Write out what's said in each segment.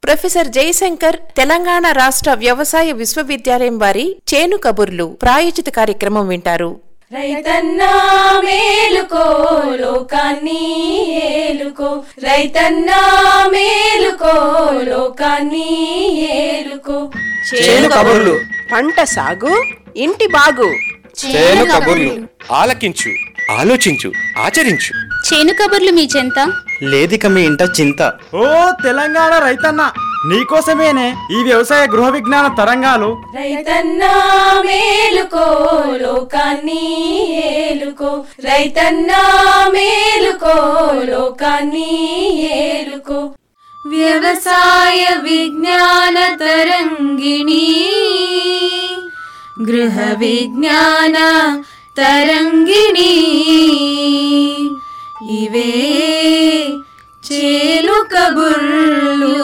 professor Jayashankar Telangana రాష్ట్ర వ్యవసాయ విశ్వవిద్యాలయం వారి చేను కబుర్లు ప్రాయోజిత కార్యక్రమం వింటారు రైతన్నా మేలుకో లోకాన్ని ఏలుకో రైతన్నా మేలుకో లోకాన్ని ఏలుకో చేను కబుర్లు పంట సాగు ఇంటి బాగు చేను కబుర్లు ఆలకించు ఆలోచించు ఆచరించు చేను కబుర్లు మీ చెంత లేదిక మీ ఇంట చింత ఓ తెలంగాణ రైతన్న నీకోసమేనే ఈ వ్యవసాయ గృహ విజ్ఞాన తరంగాలు రైతన్నా మేలుకో లోకాన్ని ఏలుకో రైతన్నా మేలుకో లోకాన్ని ఏలుకో వ్యవసాయ విజ్ఞాన తరంగిణి గృహ విజ్ఞాన తరంగిణి ఇవే చేలు కబుర్లు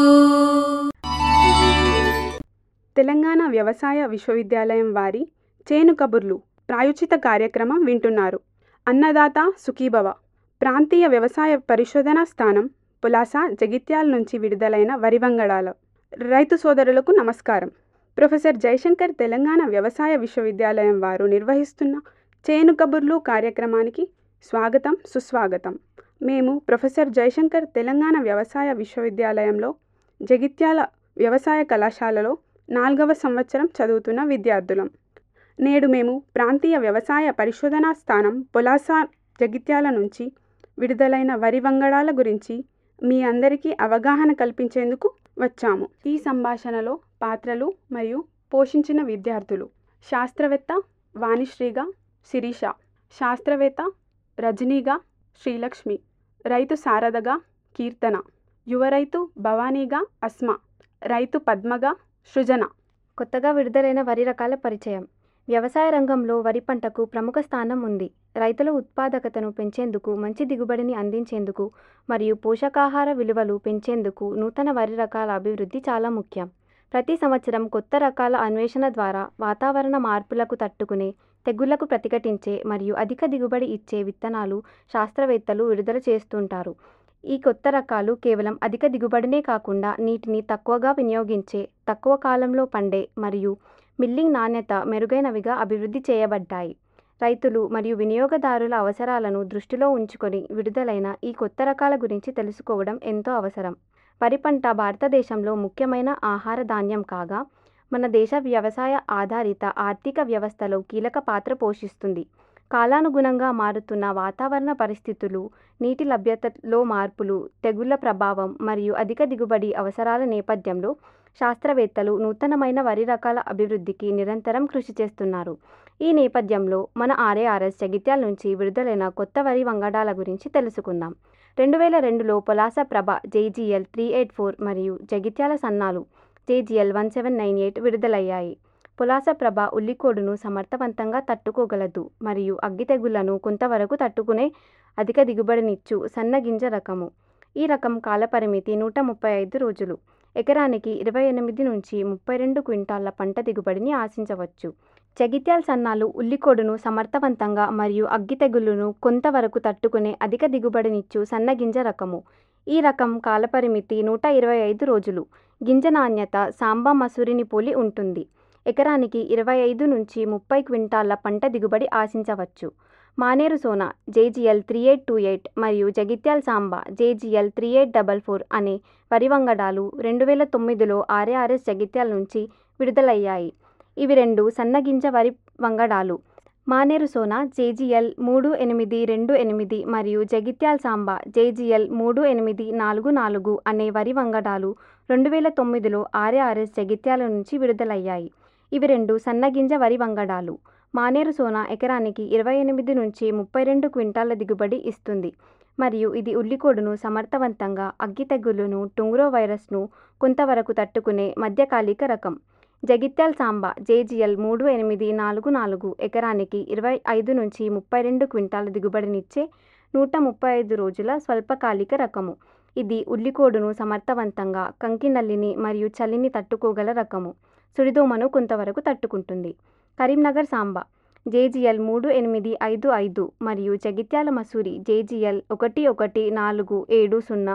తెలంగాణ వ్యవసాయ విశ్వవిద్యాలయం వారి చేను కబుర్లు ప్రాయోజిత కార్యక్రమం వింటున్నారు అన్నదాత సుఖీభవ ప్రాంతీయ వ్యవసాయ పరిశోధనా స్థానం పులాస జగిత్యాల నుంచి విడుదలైన వరివంగడాల రైతు సోదరులకు నమస్కారం ప్రొఫెసర్ జయశంకర్ తెలంగాణ వ్యవసాయ విశ్వవిద్యాలయం వారు నిర్వహిస్తున్న చేను కబుర్లు కార్యక్రమానికి స్వాగతం సుస్వాగతం మేము ప్రొఫెసర్ జయశంకర్ తెలంగాణ వ్యవసాయ విశ్వవిద్యాలయంలో జగిత్యాల వ్యవసాయ కళాశాలలో నాలుగవ సంవత్సరం చదువుతున్న విద్యార్థులం నేడు మేము ప్రాంతీయ వ్యవసాయ పరిశోధనా స్థానం పొలాసా జగిత్యాల నుంచి విడుదలైన వరి వంగడాల గురించి మీ అందరికీ అవగాహన కల్పించేందుకు వచ్చాము ఈ సంభాషణలో పాత్రలు మరియు పోషించిన విద్యార్థులు శాస్త్రవేత్త వాణిశ్రీగా శిరీష శాస్త్రవేత్త రజనీగా శ్రీలక్ష్మి రైతు శారదగా కీర్తన యువ రైతు భవానీగా అస్మ రైతు పద్మగా సృజన కొత్తగా విడుదలైన వరి రకాల పరిచయం వ్యవసాయ రంగంలో వరి పంటకు ప్రముఖ స్థానం ఉంది రైతుల ఉత్పాదకతను పెంచేందుకు మంచి దిగుబడిని అందించేందుకు మరియు పోషకాహార విలువలు పెంచేందుకు నూతన వరి రకాల అభివృద్ధి చాలా ముఖ్యం ప్రతి సంవత్సరం కొత్త రకాల అన్వేషణ ద్వారా వాతావరణ మార్పులకు తట్టుకునే తెగుళ్లకు ప్రతిఘటించే మరియు అధిక దిగుబడి ఇచ్చే విత్తనాలు శాస్త్రవేత్తలు విడుదల చేస్తుంటారు ఈ కొత్త రకాలు కేవలం అధిక దిగుబడినే కాకుండా నీటిని తక్కువగా వినియోగించే తక్కువ కాలంలో పండే మరియు మిల్లింగ్ నాణ్యత మెరుగైనవిగా అభివృద్ధి చేయబడ్డాయి రైతులు మరియు వినియోగదారుల అవసరాలను దృష్టిలో ఉంచుకొని విడుదలైన ఈ కొత్త రకాల గురించి తెలుసుకోవడం ఎంతో అవసరం వరి పంట భారతదేశంలో ముఖ్యమైన ఆహార ధాన్యం కాగా మన దేశ వ్యవసాయ ఆధారిత ఆర్థిక వ్యవస్థలో కీలక పాత్ర పోషిస్తుంది కాలానుగుణంగా మారుతున్న వాతావరణ పరిస్థితులు నీటి లభ్యతలో మార్పులు తెగుళ్ల ప్రభావం మరియు అధిక దిగుబడి అవసరాల నేపథ్యంలో శాస్త్రవేత్తలు నూతనమైన వరి రకాల అభివృద్ధికి నిరంతరం కృషి చేస్తున్నారు ఈ నేపథ్యంలో మన ఆర్ఏఆర్ఎస్ జగిత్యాల నుంచి విడుదలైన కొత్త వరి వంగడాల గురించి తెలుసుకుందాం రెండు వేల రెండులో Polasa Prabha JGL three eight four మరియు జగిత్యాల సన్నాలు JGL one seven nine eight విడుదలయ్యాయి పులాస ప్రభ ఉల్లికోడును సమర్థవంతంగా తట్టుకోగలదు మరియు అగ్గి తెగుళ్లను కొంతవరకు తట్టుకునే అధిక దిగుబడినిచ్చు సన్నగింజ రకము ఈ రకం కాలపరిమితి నూట ముప్పై ఐదు రోజులు ఎకరానికి ఇరవై ఎనిమిది నుంచి ముప్పై రెండు క్వింటాళ్ల పంట దిగుబడిని ఆశించవచ్చు జగిత్యాల సన్నాలు ఉల్లికోడును సమర్థవంతంగా మరియు అగ్గి తెగుళ్లను కొంతవరకు తట్టుకునే అధిక దిగుబడినిచ్చు సన్నగింజ రకము ఈ రకం కాలపరిమితి నూట ఇరవై ఐదు రోజులు గింజ నాణ్యత సాంబా మసూరిని పోలి ఉంటుంది ఎకరానికి ఇరవై ఐదు నుంచి ముప్పై క్వింటాళ్ల పంట దిగుబడి ఆశించవచ్చు Maneru Sona JGL three eight two eight మరియు Jagtial Samba JGL three eight double four అనే వరి వంగడాలు రెండు వేల తొమ్మిదిలో ఆర్ఏఆర్ఎస్ జగిత్యాల నుంచి విడుదలయ్యాయి ఇవి రెండు సన్నగింజ వరి వంగడాలు మానేరు సోనా జేజీఎల్ మూడు ఎనిమిది రెండు ఎనిమిది మరియు జగిత్యాల సాంబా జేజీఎల్ మూడు ఎనిమిది నాలుగు నాలుగు అనే వరి వంగడాలు రెండు వేల తొమ్మిదిలో ఆర్ఏఆర్ఎస్ జగిత్యాల నుంచి విడుదలయ్యాయి ఇవి రెండు సన్నగింజ వరి వంగడాలు మానేరు సోనా ఎకరానికి ఇరవై ఎనిమిది నుంచి ముప్పై రెండు క్వింటాల దిగుబడి ఇస్తుంది మరియు ఇది ఉల్లికోడును సమర్థవంతంగా అగ్గి తెగులును టుంగురో వైరస్ను కొంతవరకు తట్టుకునే మధ్యకాలిక రకం జగిత్యాల సాంబా జేజీఎల్ మూడు ఎనిమిది నాలుగు నాలుగు ఎకరానికి ఇరవై ఐదు నుంచి ముప్పై రెండు క్వింటాల దిగుబడినిచ్చే నూట ముప్పై ఐదు రోజుల స్వల్పకాలిక రకము ఇది ఉల్లికోడును సమర్థవంతంగా కంకినల్లిని మరియు చలిని తట్టుకోగల రకము సుడిదోమను కొంతవరకు తట్టుకుంటుంది కరీంనగర్ సాంబా జేజీఎల్ మూడు ఎనిమిది ఐదు ఐదు మరియు జగిత్యాల మసూరి జేజీఎల్ ఒకటి ఒకటి నాలుగు ఏడు సున్నా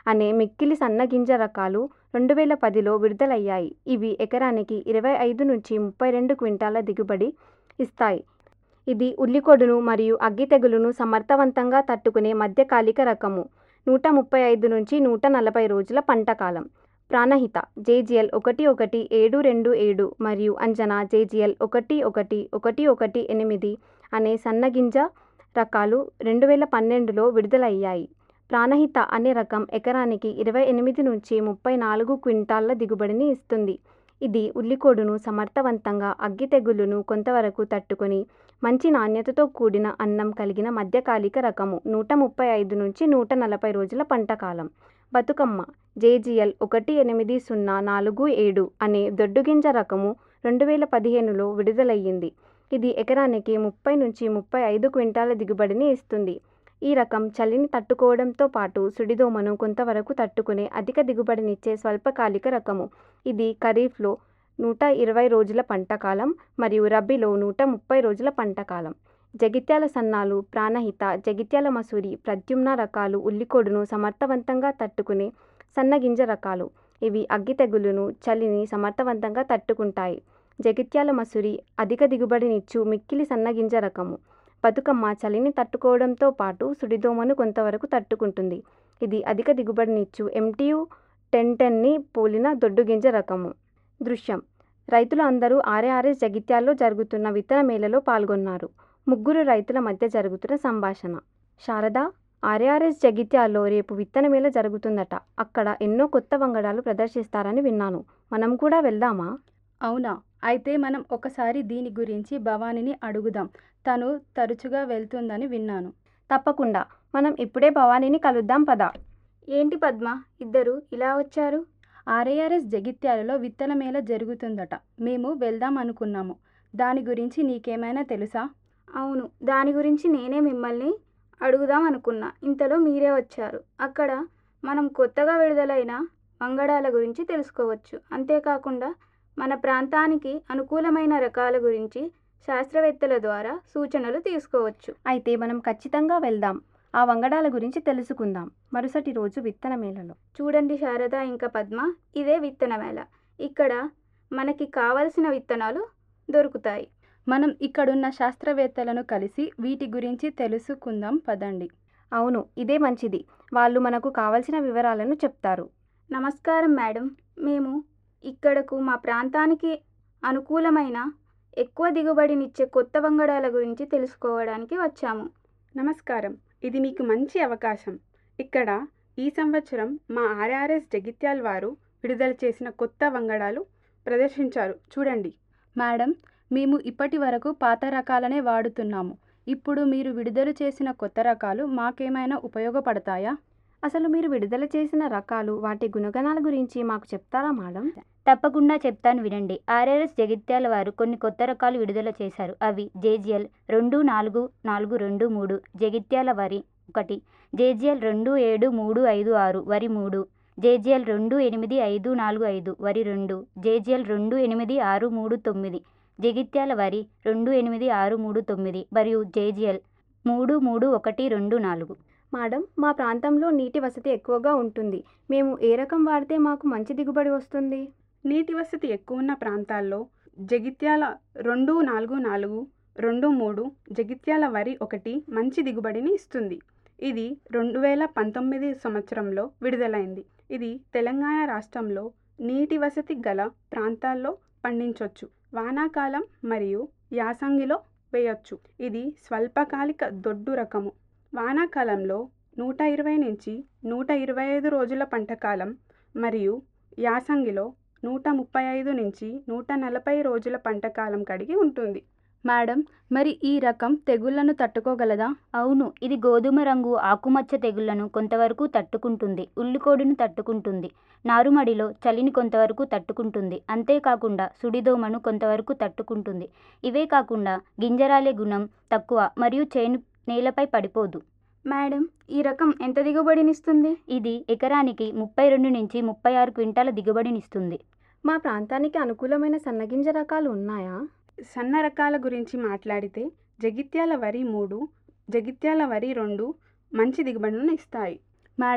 అనే మిక్కిలి సన్నగింజ రకాలు రెండు వేల పదిలో విడుదలయ్యాయి ఇవి ఎకరానికి ఇరవై ఐదు నుంచి ముప్పై రెండు క్వింటాల దిగుబడి ఇస్తాయి ఇది ఉల్లికొడును మరియు అగ్గి తెగులును సమర్థవంతంగా తట్టుకునే మధ్యకాలిక రకము నూట ముప్పై ఐదు నుంచి నూట నలభై రోజుల పంట కాలం ప్రాణహిత జేజిఎల్ ఒకటి ఒకటి ఏడు రెండు ఏడు మరియు అంజనా జేజిఎల్ ఒకటి ఒకటి ఒకటి ఒకటి ఎనిమిది అనే సన్నగింజ రకాలు రెండు వేల పన్నెండులో విడుదలయ్యాయి ప్రాణహిత అనే రకం ఎకరానికి ఇరవై ఎనిమిది నుంచి ముప్పై నాలుగు క్వింటాళ్ల దిగుబడిని ఇస్తుంది ఇది ఉల్లికోడును సమర్థవంతంగా అగ్గి తెగులును కొంతవరకు తట్టుకొని మంచి నాణ్యతతో కూడిన అన్నం కలిగిన మధ్యకాలిక రకము నూట ముప్పై ఐదు నుంచి నూట నలభై రోజుల పంట కాలం బతుకమ్మ జేజిఎల్ ఒకటి ఎనిమిది సున్నా నాలుగు ఏడు అనే దొడ్డుగింజ రకము రెండు వేల పదిహేనులో విడుదలయ్యింది ఇది ఎకరానికి ముప్పై నుంచి ముప్పై ఐదు క్వింటాల దిగుబడిని ఇస్తుంది ఈ రకం చలిని తట్టుకోవడంతో పాటు సుడిదోమను కొంతవరకు తట్టుకునే అధిక దిగుబడినిచ్చే స్వల్పకాలిక రకము ఇది ఖరీఫ్లో నూట ఇరవై రోజుల పంటకాలం మరియు రబ్బీలో నూట ముప్పై రోజుల పంటకాలం జగిత్యాల సన్నాలు ప్రాణహిత జగిత్యాల మసూరి ప్రద్యుమ్న రకాలు ఉల్లికొడును సమర్థవంతంగా తట్టుకునే సన్నగింజ రకాలు ఇవి అగ్గి తెగులును చలిని సమర్థవంతంగా తట్టుకుంటాయి జగిత్యాల మసూరి అధిక దిగుబడినిచ్చు మిక్కిలి సన్నగింజ రకము బతుకమ్మ చలిని తట్టుకోవడంతో పాటు సుడిదోమను కొంతవరకు తట్టుకుంటుంది ఇది అధిక దిగుబడినిచ్చు ఎంటీయు టెన్ టెన్ని పోలిన దొడ్డుగింజ రకము దృశ్యం రైతులు అందరూ ఆర్ఏఆర్ఎస్ జగిత్యాల్లో జరుగుతున్న విత్తన మేళలో పాల్గొన్నారు ముగ్గురు రైతుల మధ్య జరుగుతున్న సంభాషణ శారద ఆర్ఏఆర్ఎస్ జగిత్యాల్లో రేపు విత్తన మేళ జరుగుతుందట అక్కడ ఎన్నో కొత్త వంగడాలు ప్రదర్శిస్తారని విన్నాను మనం కూడా వెళ్దామా అవునా అయితే మనం ఒకసారి దీని గురించి భవానీని అడుగుదాం తను తరచుగా వెళ్తుందని విన్నాను తప్పకుండా మనం ఇప్పుడే భవానీని కలుద్దాం పద ఏంటి పద్మ ఇద్దరు ఇలా వచ్చారు ఆర్ఏఆర్ఎస్ జగిత్యాలలో విత్తన మేళ జరుగుతుందట మేము వెళ్దాం అనుకున్నాము దాని గురించి నీకేమైనా తెలుసా అవును దాని గురించి నేనే మిమ్మల్ని అడుగుదాం అనుకున్నా ఇంతలో మీరే వచ్చారు అక్కడ మనం కొత్తగా విడుదలైన వంగడాల గురించి తెలుసుకోవచ్చు అంతేకాకుండా మన ప్రాంతానికి అనుకూలమైన రకాల గురించి శాస్త్రవేత్తల ద్వారా సూచనలు తీసుకోవచ్చు అయితే మనం ఖచ్చితంగా వెళ్దాం ఆ వంగడాల గురించి తెలుసుకుందాం మరుసటి రోజు విత్తన మేళలో చూడండి శారద ఇంకా పద్మ ఇదే విత్తన మేళ ఇక్కడ మనకి కావలసిన విత్తనాలు దొరుకుతాయి మనం ఇక్కడున్న శాస్త్రవేత్తలను కలిసి వీటి గురించి తెలుసుకుందాం పదండి అవును ఇదే మంచిది వాళ్ళు మనకు కావలసిన వివరాలను చెప్తారు నమస్కారం మేడం మేము ఇక్కడకు మా ప్రాంతానికి అనుకూలమైన ఎక్కువ దిగుబడినిచ్చే కొత్త వంగడాల గురించి తెలుసుకోవడానికి వచ్చాము నమస్కారం ఇది మీకు మంచి అవకాశం ఇక్కడ ఈ సంవత్సరం మా ఆర్ఆర్ఎస్ జగిత్యాల్ వారు విడుదల చేసిన కొత్త వంగడాలు ప్రదర్శించారు చూడండి మేడం మేము ఇప్పటి వరకు పాత రకాలనే వాడుతున్నాము ఇప్పుడు మీరు విడుదల చేసిన కొత్త రకాలు మాకేమైనా ఉపయోగపడతాయా అసలు మీరు విడుదల చేసిన రకాలు వాటి గుణగణాల గురించి మాకు చెప్తారా మేడం తప్పకుండా చెప్తాను వినండి ఆర్ఆర్ఎస్ జగిత్యాల వారు కొన్ని కొత్త రకాలు విడుదల చేశారు అవి జేజిఎల్ రెండు నాలుగు నాలుగు రెండు మూడు జగిత్యాల వరి ఒకటి జేజిఎల్ రెండు ఏడు మూడు ఐదు ఆరు వరి మూడు జేజిఎల్ రెండు ఎనిమిది ఐదు నాలుగు ఐదు వరి రెండు జేజిఎల్ రెండు ఎనిమిది ఆరు మూడు తొమ్మిది జగిత్యాల వరి రెండు ఎనిమిది ఆరు మూడు తొమ్మిది మరియు జేజిఎల్ మూడు మూడు ఒకటి రెండు నాలుగు మేడం మా ప్రాంతంలో నీటి వసతి ఎక్కువగా ఉంటుంది మేము ఏ రకం వాడితే మాకు మంచి దిగుబడి వస్తుంది నీటి వసతి ఎక్కువ ఉన్న ప్రాంతాల్లో జగిత్యాల రెండు నాలుగు నాలుగు రెండు మూడు జగిత్యాల వరి ఒకటి మంచి దిగుబడిని ఇస్తుంది ఇది రెండు వేల పంతొమ్మిది సంవత్సరంలో విడుదలైంది ఇది తెలంగాణ రాష్ట్రంలో నీటి వసతి గల ప్రాంతాల్లో పండించవచ్చు వానాకాలం మరియు యాసంగిలో వేయొచ్చు ఇది స్వల్పకాలిక దొడ్డు రకము వానాకాలంలో నూట ఇరవై నుంచి నూట ఇరవై ఐదు రోజుల పంటకాలం మరియు యాసంగిలో నూట ముప్పై ఐదు నుంచి నూట నలభై రోజుల పంటకాలం కడిగి ఉంటుంది మేడం మరి ఈ రకం తెగుళ్లను తట్టుకోగలదా అవును ఇది గోధుమ రంగు ఆకుమచ్చ తెగుళ్లను కొంతవరకు తట్టుకుంటుంది ఉల్లికోడును తట్టుకుంటుంది నారుమడిలో చలిని కొంతవరకు తట్టుకుంటుంది అంతేకాకుండా సుడిదోమను కొంతవరకు తట్టుకుంటుంది ఇవే కాకుండా గింజరాలే గుణం తక్కువ మరియు చేను నేలపై పడిపోదు మేడం ఈ రకం ఎంత దిగుబడినిస్తుంది ఇది ఎకరానికి ముప్పై రెండు నుంచి ముప్పై ఆరు క్వింటాల దిగుబడినిస్తుంది మా ప్రాంతానికి అనుకూలమైన సన్నగింజ రకాలు ఉన్నాయా సన్న రకాల గురించి మాట్లాడితే జగిత్యాల వరి మూడు జగిత్యాల వరి రెండు మంచి దిగుబడులను ఇస్తాయి మేడం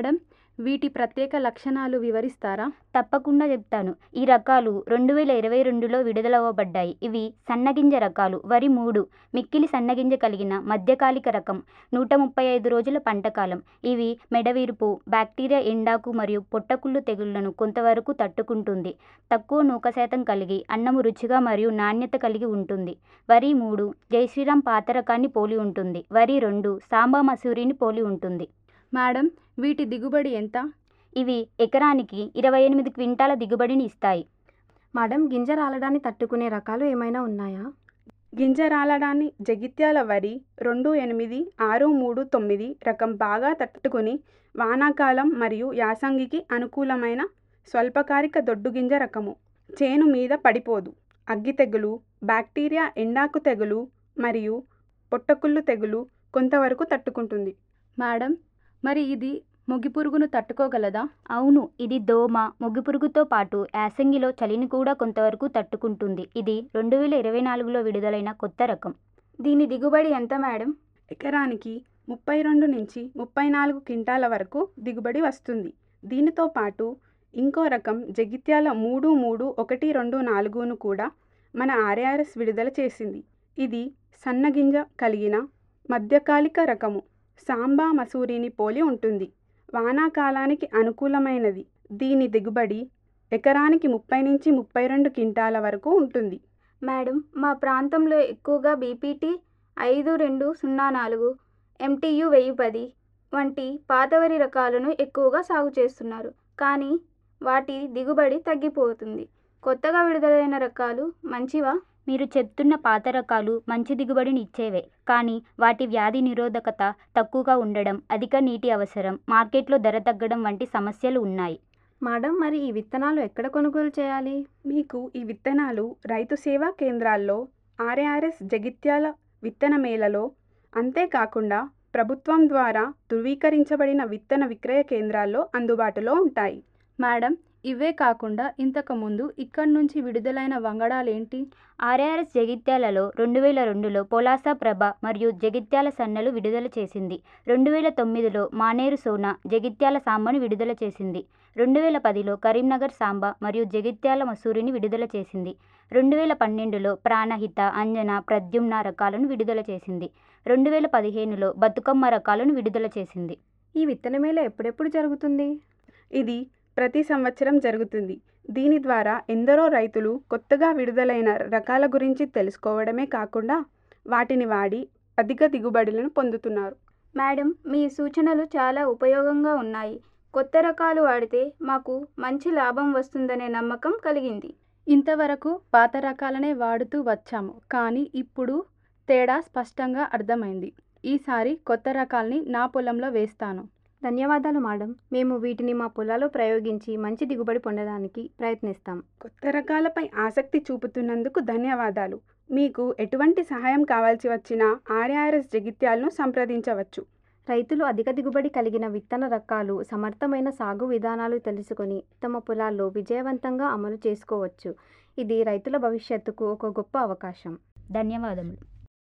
వీటి ప్రత్యేక లక్షణాలు వివరిస్తారా తప్పకుండా చెప్తాను ఈ రకాలు రెండు వేల ఇరవై రెండులో విడుదలవ్వబడ్డాయి ఇవి సన్నగింజ రకాలు వరి మూడు మిక్కిలి సన్నగింజ కలిగిన మధ్యకాలిక రకం నూట ముప్పై ఐదు రోజుల పంటకాలం ఇవి మెడవిరుపు బ్యాక్టీరియా ఎండాకు మరియు పొట్టకుళ్ళు తెగుళ్లను కొంతవరకు తట్టుకుంటుంది తక్కువ నూక శాతం కలిగి అన్నము రుచిగా మరియు నాణ్యత కలిగి ఉంటుంది వరి మూడు జయశ్రీరామ్ పాత రకాన్ని పోలి ఉంటుంది వరి రెండు సాంబా మసూరిని పోలి ఉంటుంది మేడం వీటి దిగుబడి ఎంత ఇవి ఎకరానికి ఇరవై ఎనిమిది క్వింటాల దిగుబడిని ఇస్తాయి మేడం గింజ రాలడాన్ని తట్టుకునే రకాలు ఏమైనా ఉన్నాయా గింజ రాలడాన్ని జగిత్యాల వరి రెండు ఎనిమిది ఆరు మూడు తొమ్మిది రకం బాగా తట్టుకుని వానాకాలం మరియు యాసంగికి అనుకూలమైన స్వల్పకాలిక దొడ్డుగింజ రకము చేను మీద పడిపోదు అగ్గి తెగులు బ్యాక్టీరియా ఎండాకు తెగులు మరియు పొట్టకుళ్ళు తెగులు కొంతవరకు తట్టుకుంటుంది మేడం మరి ఇది ముగిపురుగును తట్టుకోగలదా అవును ఇది దోమ మొగ్గుపురుగుతో పాటు యాసంగిలో చలిని కూడా కొంతవరకు తట్టుకుంటుంది ఇది రెండు వేల ఇరవై నాలుగులో విడుదలైన కొత్త రకం దీని దిగుబడి ఎంత మేడం ఎకరానికి ముప్పై రెండు నుంచి ముప్పై నాలుగు క్వింటాల వరకు దిగుబడి వస్తుంది దీనితో పాటు ఇంకో రకం జగిత్యాల మూడు మూడు ఒకటి రెండు నాలుగును కూడా మన ఆర్ఆర్ఎస్ విడుదల చేసింది ఇది సన్నగింజ కలిగిన మధ్యకాలిక రకము సాంబా మసూరిని పోలి ఉంటుంది వానాకాలానికి అనుకూలమైనది దీని దిగుబడి ఎకరానికి ముప్పై నుంచి ముప్పై రెండు క్వింటాల వరకు ఉంటుంది మేడం మా ప్రాంతంలో ఎక్కువగా బీపీటీ ఐదు రెండు సున్నా నాలుగు ఎంటీయు వెయ్యి పది వంటి పాతవరి రకాలను ఎక్కువగా సాగు చేస్తున్నారు కానీ వాటి దిగుబడి తగ్గిపోతుంది కొత్తగా విడుదలైన రకాలు మంచివా మీరు చెప్తున్న పాత రకాలు మంచి దిగుబడిని ఇచ్చేవే కానీ వాటి వ్యాధి నిరోధకత తక్కువగా ఉండడం అధిక నీటి అవసరం మార్కెట్లో ధర తగ్గడం వంటి సమస్యలు ఉన్నాయి మేడం మరి ఈ విత్తనాలు ఎక్కడ కొనుగోలు చేయాలి మీకు ఈ విత్తనాలు రైతు సేవా కేంద్రాల్లో ఆర్ఆర్ఎస్ జగిత్యాల విత్తన మేళలో అంతేకాకుండా ప్రభుత్వం ద్వారా ధృవీకరించబడిన విత్తన విక్రయ కేంద్రాల్లో అందుబాటులో ఉంటాయి మేడం ఇవే కాకుండా ఇంతకుముందు ఇక్కడి నుంచి విడుదలైన వంగడాలేంటి ఆర్ఆర్ఎస్ జగిత్యాలలో రెండు వేల రెండులో పొలాసా ప్రభ మరియు జగిత్యాల సన్నలు విడుదల చేసింది రెండు వేల తొమ్మిదిలో మానేరు సోనా జగిత్యాల సాంబను విడుదల చేసింది రెండు వేల పదిలో కరీంనగర్ సాంబ మరియు జగిత్యాల మసూరిని విడుదల చేసింది రెండు వేల పన్నెండులో ప్రాణహిత అంజన ప్రద్యుమ్న రకాలను విడుదల చేసింది రెండు వేల పదిహేనులో బతుకమ్మ రకాలను విడుదల చేసింది ఈ విత్తనమేళ ఎప్పుడెప్పుడు జరుగుతుంది ఇది ప్రతి సంవత్సరం జరుగుతుంది దీని ద్వారా ఎందరో రైతులు కొత్తగా విడుదలైన రకాల గురించి తెలుసుకోవడమే కాకుండా వాటిని వాడి అధిక దిగుబడులను పొందుతున్నారు మేడం మీ సూచనలు చాలా ఉపయోగంగా ఉన్నాయి కొత్త రకాలు వాడితే మాకు మంచి లాభం వస్తుందనే నమ్మకం కలిగింది ఇంతవరకు పాత రకాలనే వాడుతూ వచ్చాము కానీ ఇప్పుడు తేడా స్పష్టంగా అర్థమైంది ఈసారి కొత్త రకాల్ని నా పొలంలో వేస్తాను ధన్యవాదాలు మేడం మేము వీటిని మా పొలాల్లో ప్రయోగించి మంచి దిగుబడి పొందడానికి ప్రయత్నిస్తాం కొత్త రకాలపై ఆసక్తి చూపుతున్నందుకు ధన్యవాదాలు మీకు ఎటువంటి సహాయం కావాల్సి వచ్చినా ఆర్ఆర్ఎస్ జగిత్యాలను సంప్రదించవచ్చు రైతులు అధిక దిగుబడి కలిగిన విత్తన రకాలు సమర్థమైన సాగు విధానాలు తెలుసుకొని తమ పొలాల్లో విజయవంతంగా అమలు చేసుకోవచ్చు ఇది రైతుల భవిష్యత్తుకు ఒక గొప్ప అవకాశం ధన్యవాదములు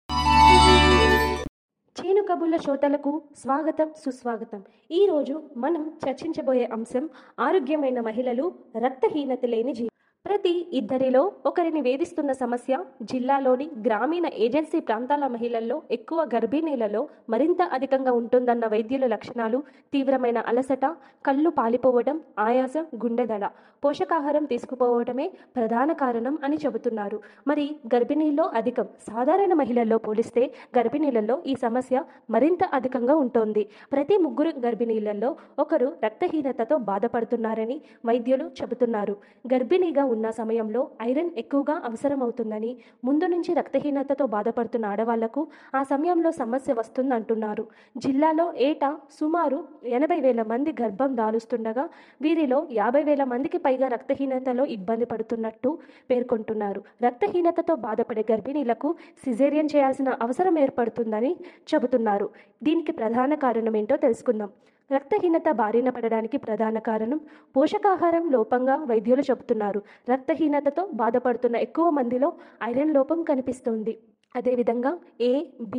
చేను కబుర్ల శ్రోతలకు స్వాగతం సుస్వాగతం ఈరోజు మనం చర్చించబోయే అంశం ఆరోగ్యమైన మహిళలు రక్తహీనత లేని జీవి ప్రతి ఇద్దరిలో ఒకరిని వేధిస్తున్న సమస్య జిల్లాలోని గ్రామీణ ఏజెన్సీ ప్రాంతాల మహిళల్లో ఎక్కువ గర్భిణీలలో మరింత అధికంగా ఉంటుందన్న వైద్యుల లక్షణాలు తీవ్రమైన అలసట కళ్ళు పాలిపోవడం ఆయాసం గుండెదడ పోషకాహారం తీసుకుపోవడమే ప్రధాన కారణం అని చెబుతున్నారు మరి గర్భిణీల్లో అధికం సాధారణ మహిళల్లో పోలిస్తే గర్భిణీలలో ఈ సమస్య మరింత అధికంగా ఉంటుంది ప్రతి ముగ్గురు గర్భిణీలలో ఒకరు రక్తహీనతతో బాధపడుతున్నారని వైద్యులు చెబుతున్నారు గర్భిణీగా ఉన్న సమయంలో ఐరన్ ఎక్కువగా అవసరమవుతుందని ముందు నుంచి రక్తహీనతతో బాధపడుతున్న ఆడవాళ్లకు ఆ సమయంలో సమస్య వస్తుందంటున్నారు జిల్లాలో ఏటా సుమారు ఎనభై వేల మంది గర్భం దాలుస్తుండగా వీరిలో యాభై వేల మందికి పైగా రక్తహీనతలో ఇబ్బంది పడుతున్నట్టు పేర్కొంటున్నారు రక్తహీనతతో బాధపడే గర్భిణీలకు సిజేరియన్ చేయాల్సిన అవసరం ఏర్పడుతుందని చెబుతున్నారు దీనికి ప్రధాన కారణం ఏంటో తెలుసుకుందాం రక్తహీనత బారిన పడడానికి ప్రధాన కారణం పోషకాహారం లోపంగా వైద్యులు చెబుతున్నారు రక్తహీనతతో బాధపడుతున్న ఎక్కువ మందిలో ఐరన్ లోపం కనిపిస్తుంది అదేవిధంగా A B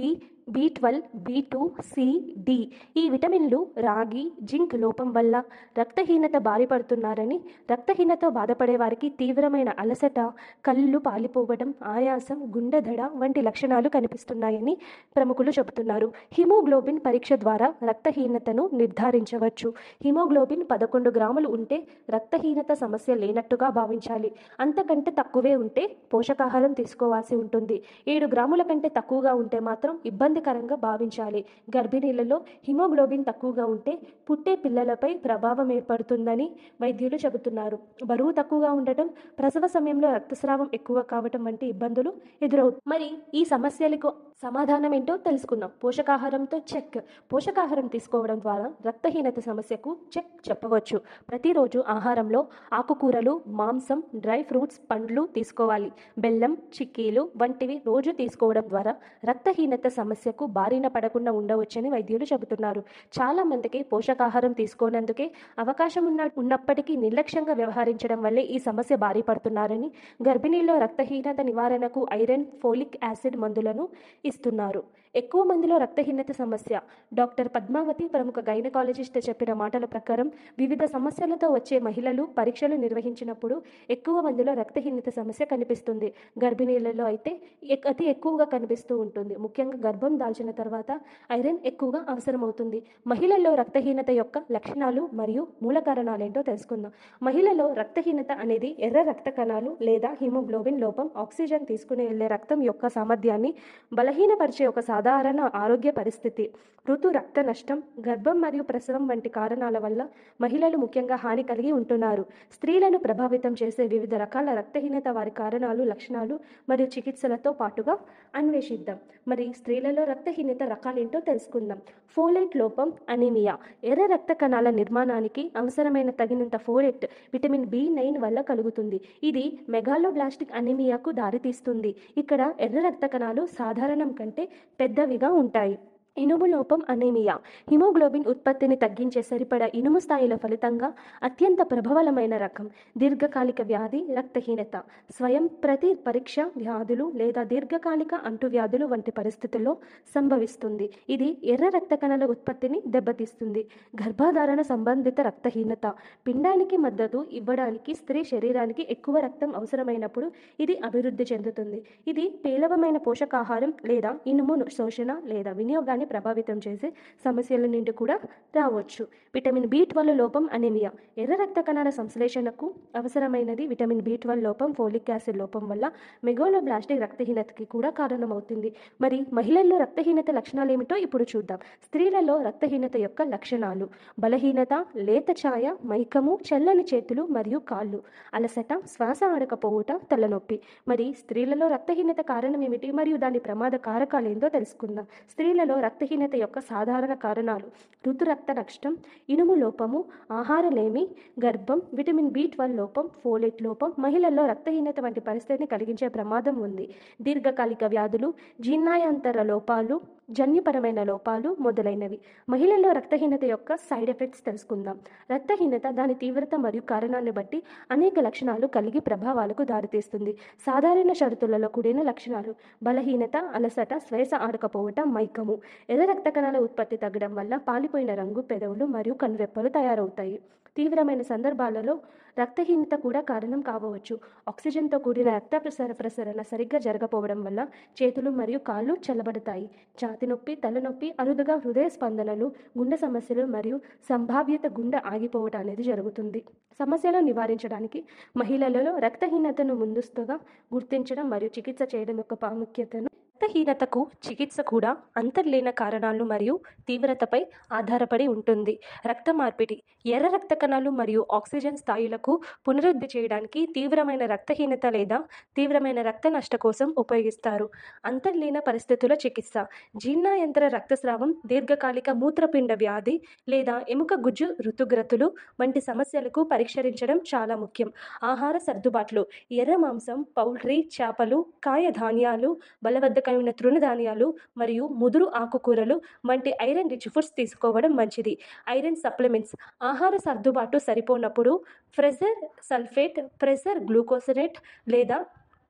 B twelve B two C D E విటమిన్లు రాగి జింక్ లోపం వల్ల రక్తహీనత బారిపడుతున్నారని రక్తహీనత బాధపడే వారికి తీవ్రమైన అలసట కళ్ళు పాలిపోవడం ఆయాసం గుండె దడ వంటి లక్షణాలు కనిపిస్తున్నాయని ప్రముఖులు చెబుతున్నారు హిమోగ్లోబిన్ పరీక్ష ద్వారా రక్తహీనతను నిర్ధారించవచ్చు హిమోగ్లోబిన్ పదకొండు గ్రాములు ఉంటే రక్తహీనత సమస్య లేనట్టుగా భావించాలి అంతకంటే తక్కువే ఉంటే పోషకాహారం తీసుకోవాల్సి ఉంటుంది ఏడు గ్రాముల కంటే తక్కువగా ఉంటే మాత్రం ఇబ్బందికరంగా భావించాలి గర్భిణీలలో హిమోగ్లోబిన్ తక్కువగా ఉంటే పుట్టే పిల్లలపై ప్రభావం ఏర్పడుతుందని వైద్యులు చెబుతున్నారు బరువు తక్కువగా ఉండటం ప్రసవ సమయంలో రక్తస్రావం ఎక్కువ కావటం వంటి ఇబ్బందులు ఎదురవుతాయి మరి ఈ సమస్యలకు సమాధానం ఏంటో తెలుసుకుందాం పోషకాహారంతో చెక్ పోషకాహారం తీసుకోవడం ద్వారా రక్తహీనత సమస్యకు చెక్ చెప్పవచ్చు ప్రతిరోజు ఆహారంలో ఆకుకూరలు మాంసం డ్రై ఫ్రూట్స్ పండ్లు తీసుకోవాలి బెల్లం చిక్కీలు వంటివి రోజు తీసుకోవడం ద్వారా రక్తహీనత సమస్యకు బారిన పడకుండా ఉండవచ్చని వైద్యులు చెబుతున్నారు చాలా మందికి పోషకాహారం తీసుకోనందుకే అవకాశం ఉన్న ఉన్నప్పటికీ నిర్లక్ష్యంగా వ్యవహరించడం వల్లే ఈ సమస్య బారి పడుతున్నారని గర్భిణీల్లో రక్తహీనత నివారణకు ఐరన్ ఫోలిక్ యాసిడ్ మందులను ఇస్తున్నారు ఎక్కువ మందిలో రక్తహీనత సమస్య డాక్టర్ పద్మావతి ప్రముఖ గైనకాలజిస్ట్ చెప్పిన మాటల ప్రకారం వివిధ సమస్యలతో వచ్చే మహిళలు పరీక్షలు నిర్వహించినప్పుడు ఎక్కువ మందిలో రక్తహీనత సమస్య కనిపిస్తుంది గర్భిణీలలో అయితే ఎక్- అతి ఎక్కువగా కనిపిస్తూ ఉంటుంది ముఖ్యంగా గర్భం దాల్చిన తర్వాత ఐరన్ ఎక్కువగా అవసరమవుతుంది మహిళల్లో రక్తహీనత యొక్క లక్షణాలు మరియు మూల కారణాలు ఏంటో తెలుసుకుందాం మహిళలో రక్తహీనత అనేది ఎర్ర రక్త కణాలు లేదా హిమోగ్లోబిన్ లోపం ఆక్సిజన్ తీసుకుని వెళ్లే రక్తం యొక్క సామర్థ్యాన్ని బలహీనపరిచే ఒక సాధారణ ఆరోగ్య పరిస్థితి ఋతు రక్త నష్టం గర్భం మరియు ప్రసవం వంటి కారణాల వల్ల మహిళలు ముఖ్యంగా హాని కలిగి ఉంటున్నారు స్త్రీలను ప్రభావితం చేసే వివిధ రకాల రక్తహీనత వారి కారణాలు లక్షణాలు మరియు చికిత్సలతో పాటుగా అన్వేషిద్దాం మరి స్త్రీలలో రక్తహీనత రకాలేంటో తెలుసుకుందాం ఫోలేట్ లోపం అనీమియా ఎర్ర రక్త కణాల నిర్మాణానికి అవసరమైన తగినంత ఫోలేట్ విటమిన్ బి నైన్ వల్ల కలుగుతుంది ఇది మెగాలోబ్లాస్టిక్ అనీమియాకు దారితీస్తుంది ఇక్కడ ఎర్ర రక్త కణాలు సాధారణం కంటే పెద్దవిగా ఉంటాయి ఇనుము లోపం అనీమియా హిమోగ్లోబిన్ ఉత్పత్తిని తగ్గించే సరిపడా ఇనుము స్థాయిల ఫలితంగా అత్యంత ప్రభబలమైన రకం దీర్ఘకాలిక వ్యాధి రక్తహీనత స్వయం ప్రతి పరీక్ష వ్యాధులు లేదా దీర్ఘకాలిక అంటువ్యాధులు వంటి పరిస్థితుల్లో సంభవిస్తుంది ఇది ఎర్ర రక్త కణాల ఉత్పత్తిని దెబ్బతీస్తుంది గర్భధారణ సంబంధిత రక్తహీనత పిండానికి మద్దతు ఇవ్వడానికి స్త్రీ శరీరానికి ఎక్కువ రక్తం అవసరమైనప్పుడు ఇది అభివృద్ధి చెందుతుంది ఇది పేలవమైన పోషకాహారం లేదా ఇనుము శోషణ లేదా వినియోగాన్ని ప్రభావితం చేసే సమస్యల నుండి కూడా రావచ్చు విటమిన్ బి ట్వెల్వ్ లోపం అనీమియా ఎర్ర రక్త కణాల సంశ్లేషణకు అవసరమైనది విటమిన్ బి ట్వెల్వ్ లోపం ఫోలిక్ యాసిడ్ లోపం వల్ల మెగోలోబ్లాస్టిక్ రక్తహీనతకి కూడా కారణమవుతుంది మరి మహిళల్లో రక్తహీనత లక్షణాలు ఏమిటో ఇప్పుడు చూద్దాం స్త్రీలలో రక్తహీనత యొక్క లక్షణాలు బలహీనత లేత ఛాయ మైకము చల్లని చేతులు మరియు కాళ్ళు అలసట శ్వాస ఆడకపోవుట తలనొప్పి మరి స్త్రీలలో రక్తహీనత కారణం ఏమిటి మరియు దాని ప్రమాద కారకాలు ఏందో తెలుసుకుందాం స్త్రీలలో రక్తహీనత యొక్క సాధారణ కారణాలు ఋతు రక్త నష్టం ఇనుము లోపము ఆహారలేమి గర్భం విటమిన్ బి ట్వెల్వ్ లోపం ఫోలేట్ లోపం మహిళల్లో రక్తహీనత వంటి పరిస్థితిని కలిగించే ప్రమాదం ఉంది దీర్ఘకాలిక వ్యాధులు జీర్ణాయాంతర లోపాలు జన్యుపరమైన లోపాలు మొదలైనవి మహిళల్లో రక్తహీనత యొక్క సైడ్ ఎఫెక్ట్స్ తెలుసుకుందాం రక్తహీనత దాని తీవ్రత మరియు కారణాన్ని బట్టి అనేక లక్షణాలు కలిగి ప్రభావాలకు దారితీస్తుంది సాధారణ షరతులలో కూడిన లక్షణాలు బలహీనత అలసట శ్వాస ఆడకపోవటం మైకము ఎర్ర రక్త కణాల ఉత్పత్తి తగ్గడం వల్ల పాలిపోయిన రంగు పెదవులు మరియు కనురెప్పలు తయారవుతాయి తీవ్రమైన సందర్భాలలో రక్తహీనత కూడా కారణం కావచ్చు ఆక్సిజన్తో కూడిన రక్త ప్రసర ప్రసరణ సరిగ్గా జరగకపోవడం వల్ల చేతులు మరియు కాళ్ళు చల్లబడతాయి ఛాతి నొప్పి తలనొప్పి అరుదుగా హృదయ స్పందనలు గుండె సమస్యలు మరియు సంభావ్యత గుండె ఆగిపోవడం అనేది జరుగుతుంది సమస్యలను నివారించడానికి మహిళలలో రక్తహీనతను ముందస్తుగా గుర్తించడం మరియు చికిత్స చేయడం యొక్క ప్రాముఖ్యతను రక్తహీనతకు చికిత్స కూడా అంతర్లీన కారణాలు మరియు తీవ్రతపై ఆధారపడి ఉంటుంది రక్త మార్పిడి ఎర్ర రక్త కణాలు మరియు ఆక్సిజన్ స్థాయిలకు పునరుద్ధి చేయడానికి తీవ్రమైన రక్తహీనత లేదా తీవ్రమైన రక్త నష్ట కోసం ఉపయోగిస్తారు అంతర్లీన పరిస్థితుల చికిత్స జీర్ణాయంత్ర రక్తస్రావం దీర్ఘకాలిక మూత్రపిండ వ్యాధి లేదా ఎముక గుజ్జు ఋతుగ్రతులు వంటి సమస్యలకు పరిష్కరించడం చాలా ముఖ్యం ఆహార సర్దుబాట్లు ఎర్ర మాంసం పౌల్ట్రీ చేపలు కాయ ధాన్యాలు బలవద్దకమైన తృణధాన్యాలు మరియు ముదురు ఆకుకూరలు వంటి ఐరన్ రిచ్ ఫుడ్స్ తీసుకోవడం మంచిది ఐరన్ సప్లిమెంట్స్ ఆహార సర్దుబాటు సరిపోనప్పుడు ఫ్రెజర్ సల్ఫేట్ ప్రెసర్ గ్లూకోసినేట్ లేదా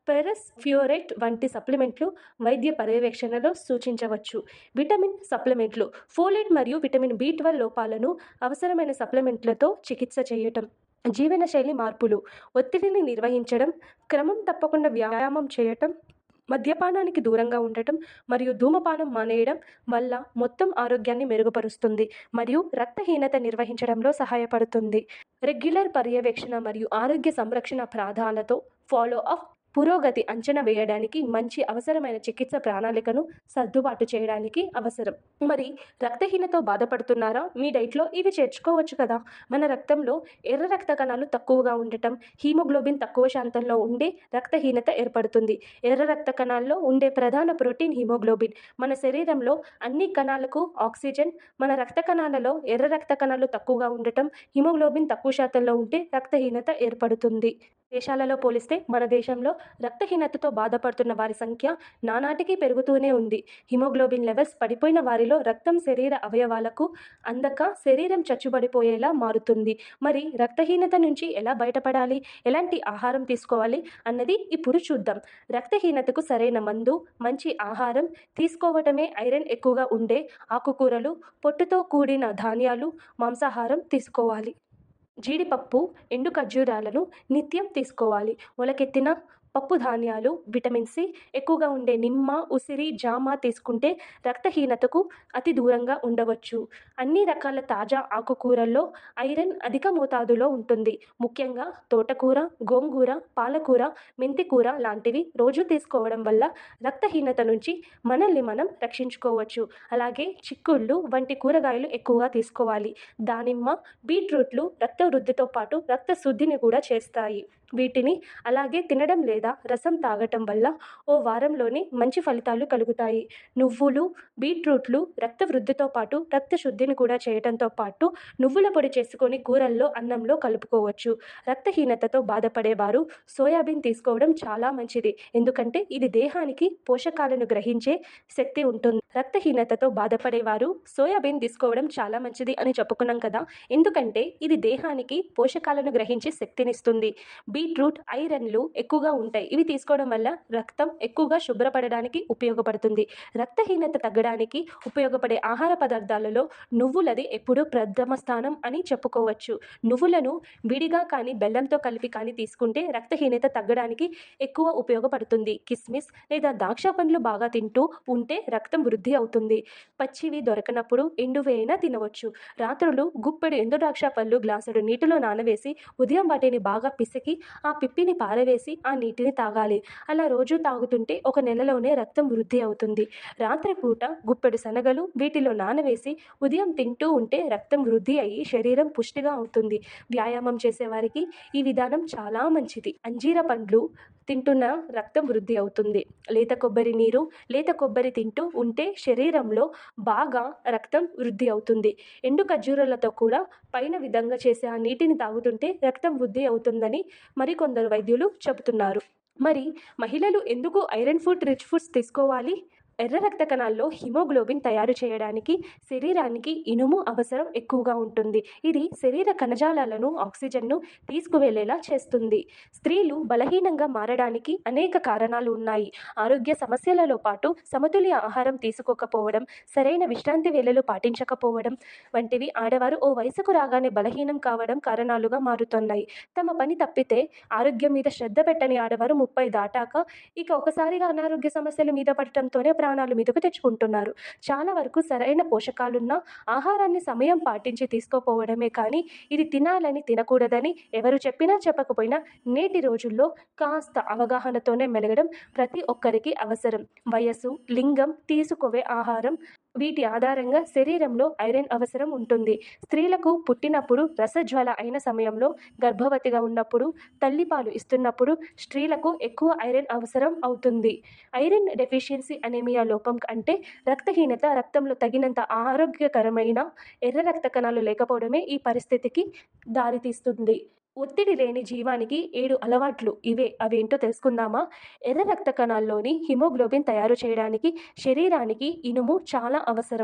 పెరస్ ఫ్యూరేట్ వంటి సప్లిమెంట్లు వైద్య పర్యవేక్షణలో సూచించవచ్చు విటమిన్ సప్లిమెంట్లు ఫోలేట్ మరియు విటమిన్ బి ట్వెల్వ్ లోపాలను అవసరమైన సప్లిమెంట్లతో చికిత్స చేయటం జీవనశైలి మార్పులు ఒత్తిడిని నిర్వహించడం క్రమం తప్పకుండా వ్యాయామం చేయటం మద్యపానానికి దూరంగా ఉండటం మరియు ధూమపానం మానేయడం వల్ల మొత్తం ఆరోగ్యాన్ని మెరుగుపరుస్తుంది మరియు రక్తహీనత నిర్వహించడంలో సహాయపడుతుంది రెగ్యులర్ పర్యవేక్షణ మరియు ఆరోగ్య సంరక్షణ ప్రాధాలతో ఫాలో అప్ పురోగతి అంచనా వేయడానికి మంచి అవసరమైన చికిత్స ప్రణాళికను సర్దుబాటు చేయడానికి అవసరం మరి రక్తహీనతో బాధపడుతున్నారా మీ డైట్లో ఇవి చేర్చుకోవచ్చు కదా మన రక్తంలో ఎర్ర రక్త కణాలు తక్కువగా ఉండటం హీమోగ్లోబిన్ తక్కువ శాతంలో ఉండే రక్తహీనత ఏర్పడుతుంది ఎర్ర రక్త కణాల్లో ఉండే ప్రధాన ప్రోటీన్ హీమోగ్లోబిన్ మన శరీరంలో అన్ని కణాలకు ఆక్సిజన్ మన రక్త కణాలలో ఎర్ర రక్త కణాలు తక్కువగా ఉండటం హిమోగ్లోబిన్ తక్కువ శాతంలో ఉంటే రక్తహీనత ఏర్పడుతుంది దేశాలలో పోలిస్తే మన దేశంలో రక్తహీనతతో బాధపడుతున్న వారి సంఖ్య నానాటికి పెరుగుతూనే ఉంది హిమోగ్లోబిన్ లెవెల్స్ పడిపోయిన వారిలో రక్తం శరీర అవయవాలకు అందక శరీరం చచ్చుబడిపోయేలా మారుతుంది మరి రక్తహీనత నుంచి ఎలా బయటపడాలి ఎలాంటి ఆహారం తీసుకోవాలి అన్నది ఇప్పుడు చూద్దాం రక్తహీనతకు సరైన మందు మంచి ఆహారం తీసుకోవటమే ఐరన్ ఎక్కువగా ఉండే ఆకుకూరలు పొట్టుతో కూడిన ధాన్యాలు మాంసాహారం తీసుకోవాలి జీడిపప్పు ఎండు ఖర్జూరాలను నిత్యం తీసుకోవాలి మొలకెత్తిన పప్పు ధాన్యాలు విటమిన్ సి ఎక్కువగా ఉండే నిమ్మ ఉసిరి జామ తీసుకుంటే రక్తహీనతకు అతి దూరంగా ఉండవచ్చు అన్ని రకాల తాజా ఆకుకూరల్లో ఐరన్ అధిక మోతాదులో ఉంటుంది ముఖ్యంగా తోటకూర గోంగూర పాలకూర మెంతికూర లాంటివి రోజు తీసుకోవడం వల్ల రక్తహీనత నుంచి మనల్ని మనం రక్షించుకోవచ్చు అలాగే చిక్కుళ్ళు వంటి కూరగాయలు ఎక్కువగా తీసుకోవాలి దానిమ్మ బీట్రూట్లు రక్త వృద్ధితో పాటు రక్త శుద్ధిని కూడా చేస్తాయి వీటిని అలాగే తినడం లేదా రసం తాగటం వల్ల ఓ వారంలోనే మంచి ఫలితాలు కలుగుతాయి నువ్వులు బీట్రూట్లు రక్త వృద్ధితో పాటు రక్త శుద్ధిని కూడా చేయడంతో పాటు నువ్వుల పొడి చేసుకొని కూరల్లో అన్నంలో కలుపుకోవచ్చు రక్తహీనతతో బాధపడేవారు సోయాబీన్ తీసుకోవడం చాలా మంచిది ఎందుకంటే ఇది దేహానికి పోషకాలను గ్రహించే శక్తి ఉంటుంది రక్తహీనతతో బాధపడేవారు సోయాబీన్ తీసుకోవడం చాలా మంచిది అని చెప్పుకున్నాం కదా ఎందుకంటే ఇది దేహానికి పోషకాలను గ్రహించే శక్తినిస్తుంది బీట్రూట్ ఐరన్లు ఎక్కువగా ఉంటాయి ఇవి తీసుకోవడం వల్ల రక్తం ఎక్కువగా శుభ్రపడడానికి ఉపయోగపడుతుంది రక్తహీనత తగ్గడానికి ఉపయోగపడే ఆహార పదార్థాలలో నువ్వులది ఎప్పుడూ ప్రథమ స్థానం అని చెప్పుకోవచ్చు నువ్వులను విడిగా కానీ బెల్లంతో కలిపి కానీ తీసుకుంటే రక్తహీనత తగ్గడానికి ఎక్కువ ఉపయోగపడుతుంది కిస్మిస్ లేదా ద్రాక్ష పండ్లు బాగా తింటూ ఉంటే రక్తం వృద్ధి అవుతుంది పచ్చివి దొరకనప్పుడు ఎండువి అయినా తినవచ్చు రాత్రులు గుప్పెడు ఎండు ద్రాక్ష పళ్ళు గ్లాసుడు నీటిలో నానవేసి ఉదయం వాటిని బాగా పిసికి ఆ పిప్పిని పారవేసి ఆ నీటిని తాగాలి అలా రోజు తాగుతుంటే ఒక నెలలోనే రక్తం వృద్ధి అవుతుంది రాత్రిపూట గుప్పెడు శనగలు వీటిలో నానవేసి ఉదయం తింటూ ఉంటే రక్తం వృద్ధి అయ్యి శరీరం పుష్టిగా అవుతుంది వ్యాయామం చేసేవారికి ఈ విధానం చాలా మంచిది అంజీర పండ్లు తింటున్న రక్తం వృద్ధి అవుతుంది లేత కొబ్బరి నీరు లేత కొబ్బరి తింటూ ఉంటే శరీరంలో బాగా రక్తం వృద్ధి అవుతుంది ఎండు ఖర్జూరాలతో కూడా పైన విధంగా చేసే ఆ నీటిని తాగుతుంటే రక్తం వృద్ధి అవుతుందని మరికొందరు వైద్యులు చెబుతున్నారు మరి మహిళలు ఎందుకు ఐరన్ ఫుడ్ రిచ్ ఫుడ్స్ తీసుకోవాలి ఎర్ర రక్త కణాల్లో హిమోగ్లోబిన్ తయారు చేయడానికి శరీరానికి ఇనుము అవసరం ఎక్కువగా ఉంటుంది ఇది శరీర కణజాలాలను ఆక్సిజన్ను తీసుకువెళ్ళేలా చేస్తుంది స్త్రీలు బలహీనంగా మారడానికి అనేక కారణాలు ఉన్నాయి ఆరోగ్య సమస్యలలో పాటు సమతుల్య ఆహారం తీసుకోకపోవడం సరైన విశ్రాంతి వేళలు పాటించకపోవడం వంటివి ఆడవారు ఓ వయసుకు రాగానే బలహీనం కావడం కారణాలుగా మారుతున్నాయి తమ పని తప్పితే ఆరోగ్యం మీద శ్రద్ధ పెట్టని ఆడవారు ముప్పై దాటాక ఇక ఒకసారిగా అనారోగ్య సమస్యల మీద పడటంతోనే ప్రాణాలు మీదకు తెచ్చుకుంటున్నారు చాలా వరకు సరైన పోషకాలున్న ఆహారాన్ని సమయం పాటించి తీసుకోపోవడమే కానీ ఇది తినాలని తినకూడదని ఎవరు చెప్పినా చెప్పకపోయినా నేటి రోజుల్లో కాస్త అవగాహనతోనే మెలగడం ప్రతి ఒక్కరికి అవసరం వయస్సు లింగం తీసుకోవే ఆహారం వీటి ఆధారంగా శరీరంలో ఐరన్ అవసరం ఉంటుంది స్త్రీలకు పుట్టినప్పుడు రసజ్వల అయిన సమయంలో గర్భవతిగా ఉన్నప్పుడు తల్లిపాలు ఇస్తున్నప్పుడు స్త్రీలకు ఎక్కువ ఐరన్ అవసరం అవుతుంది ఐరన్ డెఫిషియన్సీ అనేమియా లోపం అంటే రక్తహీనత రక్తంలో తగినంత ఆరోగ్యకరమైన ఎర్ర రక్త కణాలు లేకపోవడమే ఈ పరిస్థితికి దారితీస్తుంది ఒత్తిడి లేని జీవానికి ఏడు అలవాట్లు ఇవే అవేంటో తెలుసుకుందామా ఎర్ర రక్త కణాల్లోని హిమోగ్లోబిన్ తయారు చేయడానికి శరీరానికి ఇనుము చాలా అవసరం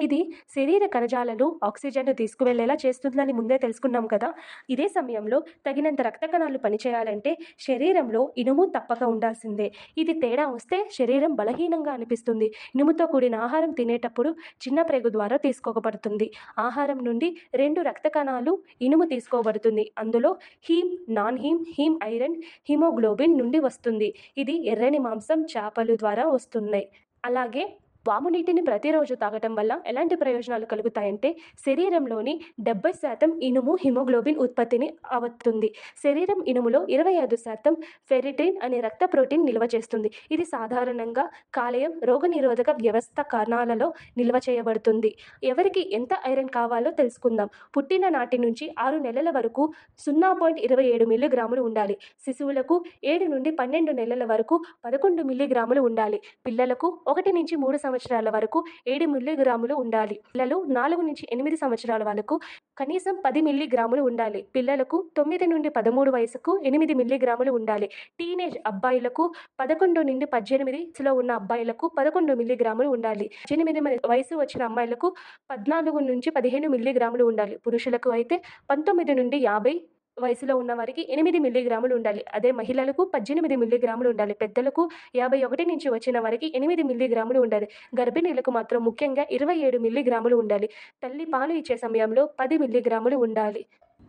ఇది శరీర కణజాలను ఆక్సిజన్ను తీసుకువెళ్లేలా చేస్తుందని ముందే తెలుసుకున్నాం కదా ఇదే సమయంలో తగినంత రక్త కణాలు పనిచేయాలంటే శరీరంలో ఇనుము తప్పక ఉండాల్సిందే ఇది తేడా వస్తే శరీరం బలహీనంగా అనిపిస్తుంది ఇనుముతో కూడిన ఆహారం తినేటప్పుడు చిన్న ప్రేగు ద్వారా తీసుకోబడుతుంది ఆహారం నుండి రెండు రక్త కణాలు ఇనుము తీసుకోబడుతుంది అందులో haem non haem haem iron haemoglobin నుండి వస్తుంది ఇది ఎర్రని మాంసం చేపలు ద్వారా వస్తున్నాయి అలాగే వాము నీటిని ప్రతిరోజు తాగటం వల్ల ఎలాంటి ప్రయోజనాలు కలుగుతాయంటే శరీరంలోని డెబ్బై శాతం ఇనుము హిమోగ్లోబిన్ ఉత్పత్తిని అవుతుంది శరీరం ఇనుములో ఇరవై ఐదు శాతం ఫెరిటిన్ అనే రక్త ప్రోటీన్ నిల్వ చేస్తుంది ఇది సాధారణంగా కాలేయం రోగనిరోధక వ్యవస్థ కారణాలలో నిల్వ చేయబడుతుంది ఎవరికి ఎంత ఐరన్ కావాలో తెలుసుకుందాం పుట్టిన నాటి నుంచి ఆరు నెలల వరకు సున్నా పాయింట్ ఇరవై ఏడు మిల్లీగ్రాములు ఉండాలి శిశువులకు ఏడు నుండి పన్నెండు నెలల వరకు పదకొండు మిల్లీగ్రాములు ఉండాలి పిల్లలకు ఒకటి నుంచి మూడు సంవత్సరాల వరకు ఏడు మిల్లీగ్రాములు ఉండాలి పిల్లలు నాలుగు నుంచి ఎనిమిది సంవత్సరాల వరకు కనీసం పది మిల్లీగ్రాములు ఉండాలి పిల్లలకు తొమ్మిది నుండి పదమూడు వయసుకు ఎనిమిది మిల్లీగ్రాములు ఉండాలి టీనేజ్ అబ్బాయిలకు పదకొండు నుండి పద్దెనిమిదిలో ఉన్న అబ్బాయిలకు పదకొండు మిల్లీగ్రాములు ఉండాలి పద్దెనిమిది మ- వయసు వచ్చిన అమ్మాయిలకు పద్నాలుగు నుంచి పదిహేను మిల్లీగ్రాములు ఉండాలి పురుషులకు అయితే పంతొమ్మిది నుండి యాభై వయసులో ఉన్న వారికి ఎనిమిది మిల్లీగ్రాములు ఉండాలి అదే మహిళలకు పద్దెనిమిది మిల్లీగ్రాములు ఉండాలి పెద్దలకు యాభై ఒకటి నుంచి వచ్చిన వారికి ఎనిమిది మిల్లీగ్రాములు ఉండాలి గర్భిణీలకు మాత్రం ముఖ్యంగా ఇరవై ఏడు మిల్లీగ్రాములు ఉండాలి తల్లి పాలు ఇచ్చే సమయంలో పది మిల్లీగ్రాములు ఉండాలి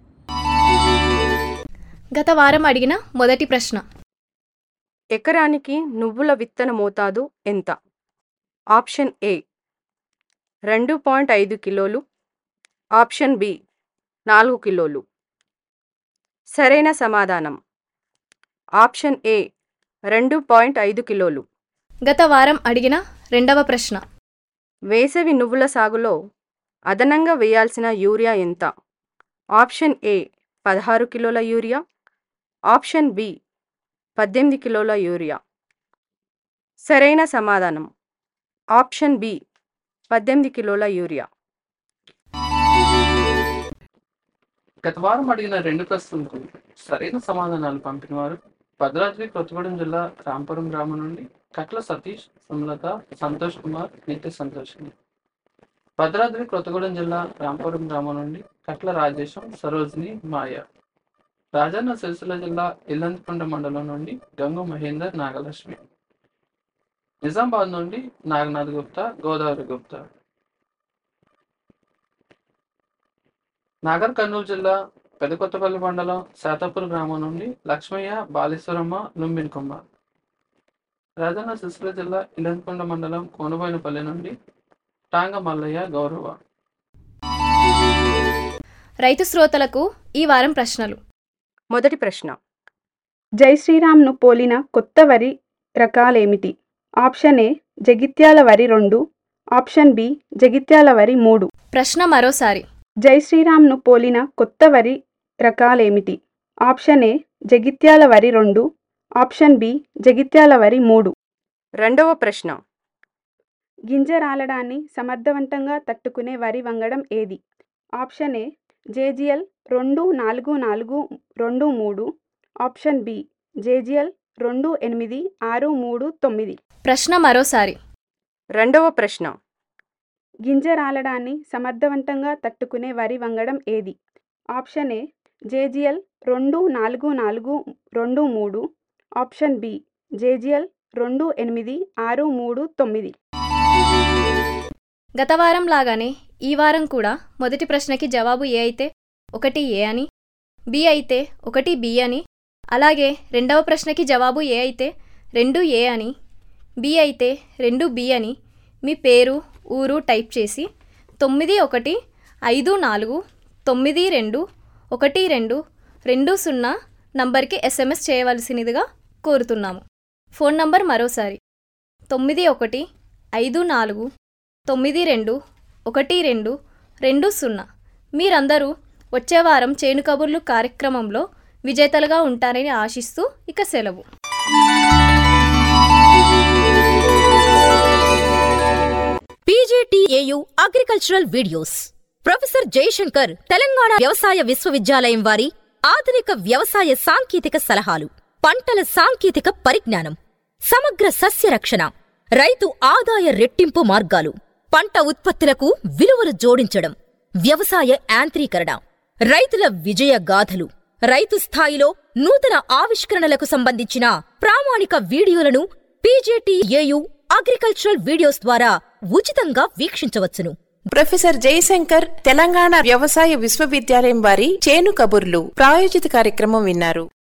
గత వారం అడిగిన మొదటి ప్రశ్న ఎకరానికి నువ్వుల విత్తన మోతాదు ఎంత ఆప్షన్ ఏ రెండు పాయింట్ ఐదు కిలోలు ఆప్షన్ బి నాలుగు కిలోలు సరైన సమాధానం ఆప్షన్ ఏ రెండు పాయింట్ ఐదు కిలోలు గత వారం అడిగిన రెండవ ప్రశ్న వేసవి నువ్వుల సాగులో అదనంగా వేయాల్సిన యూరియా ఎంత ఆప్షన్ ఏ పదహారు కిలోల యూరియా ఆప్షన్ బి పద్దెనిమిది కిలోల యూరియా సరైన సమాధానం ఆప్షన్ బి పద్దెనిమిది కిలోల యూరియా గత వారం అడిగిన రెండు ప్రశ్నలకు సరైన సమాధానాలు పంపినవారు భద్రాద్రి కొత్తగూడెం జిల్లా రాంపురం గ్రామం నుండి కట్ల సతీష్ సుమలత సంతోష్ కుమార్ నిత్య సంతోషిని భద్రాద్రి కొత్తగూడెం జిల్లా రాంపురం గ్రామం నుండి కట్ల రాజేశం సరోజిని మాయ రాజన్న సిరిసిల్ల జిల్లా ఇల్లంతకొండ మండలం నుండి గంగు మహేందర్ నాగలక్ష్మి నిజామాబాద్ నుండి నాగనాథ్ గుప్తా గోదావరి గుప్తా నాగర్ కర్నూలు జిల్లా పెదకొత్తపల్లి మండలం శాతాపూర్ గ్రామం నుండి లక్ష్మయ్య బాలేశ్వరమ్మ లుంబిన్ కుమార్ రాజన్న సిరిసిల్ల జిల్లా ఇలంకొండ మండలం కోనబోయినపల్లి నుండి టాంగ మల్లయ్య గౌరవ రైతు శ్రోతలకు ఈ వారం ప్రశ్నలు మొదటి ప్రశ్న జై శ్రీరామ్ను పోలిన కొత్త వరి రకాలేమిటి ఆప్షన్ ఏ జగిత్యాల వరి రెండు ఆప్షన్ బి జగిత్యాల వరి మూడు ప్రశ్న మరోసారి జై శ్రీరామ్ను పోలిన కొత్త వరి రకాలేమిటి ఆప్షన్ ఏ జగిత్యాల వరి రెండు ఆప్షన్ బి జగిత్యాల వరి మూడు రెండవ ప్రశ్న గింజ రాలడాన్ని సమర్థవంతంగా తట్టుకునే వరి వంగడం ఏది ఆప్షన్ ఏ జేజిఎల్ రెండు నాలుగు నాలుగు రెండు మూడు ఆప్షన్ బి జేజిఎల్ రెండు ఎనిమిది ఆరు మూడు తొమ్మిది ప్రశ్న మరోసారి రెండవ ప్రశ్న గింజ రాలడాన్ని సమర్థవంతంగా తట్టుకునే వరి వంగడం ఏది ఆప్షన్ ఏ జేజిఎల్ రెండు నాలుగు నాలుగు రెండు మూడు ఆప్షన్ బి జేజిఎల్ రెండు ఎనిమిది ఆరు మూడు తొమ్మిది గత వారం లాగానే ఈ వారం కూడా మొదటి ప్రశ్నకి జవాబు ఏ అయితే ఒకటి ఏ అని బి అయితే ఒకటి బి అని అలాగే రెండవ ప్రశ్నకి జవాబు ఏ అయితే రెండు ఏ అని బి అయితే రెండు బి అని మీ పేరు ఊరు టైప్ చేసి తొమ్మిది ఒకటి ఐదు నాలుగు తొమ్మిది రెండు ఒకటి రెండు రెండు సున్నా నంబర్కి ఎస్ఎంఎస్ చేయవలసినదిగా కోరుతున్నాము ఫోన్ నంబర్ మరోసారి తొమ్మిది ఒకటి ఐదు నాలుగు తొమ్మిది రెండు ఒకటి రెండు రెండు సున్నా మీరందరూ వచ్చే వారం చేను కబుర్లు కార్యక్రమంలో విజేతలుగా ఉంటారని ఆశిస్తూ ఇక సెలవు PGTAU agricultural videos professor Jayashankar Telangana వ్యవసాయ విశ్వవిద్యాలయం వారి ఆధునిక వ్యవసాయ సాంకేతిక సలహాలు పంటల సాంకేతిక పరిజ్ఞానం సమగ్ర సస్య రక్షణ రైతు ఆదాయ రెట్టింపు మార్గాలు పంట ఉత్పత్తులకు విలువలు జోడించడం వ్యవసాయ యాంత్రీకరణ రైతుల విజయ గాథలు రైతు స్థాయిలో నూతన ఆవిష్కరణలకు సంబంధించిన ప్రామాణిక వీడియోలను పీజేటీఏయు అగ్రికల్చరల్ వీడియోస్ ద్వారా ఉచితంగా వీక్షించవచ్చును ప్రొఫెసర్ జయశంకర్ తెలంగాణ వ్యవసాయ విశ్వవిద్యాలయం వారి చేను కబుర్లు ప్రాయోజిత కార్యక్రమం విన్నారు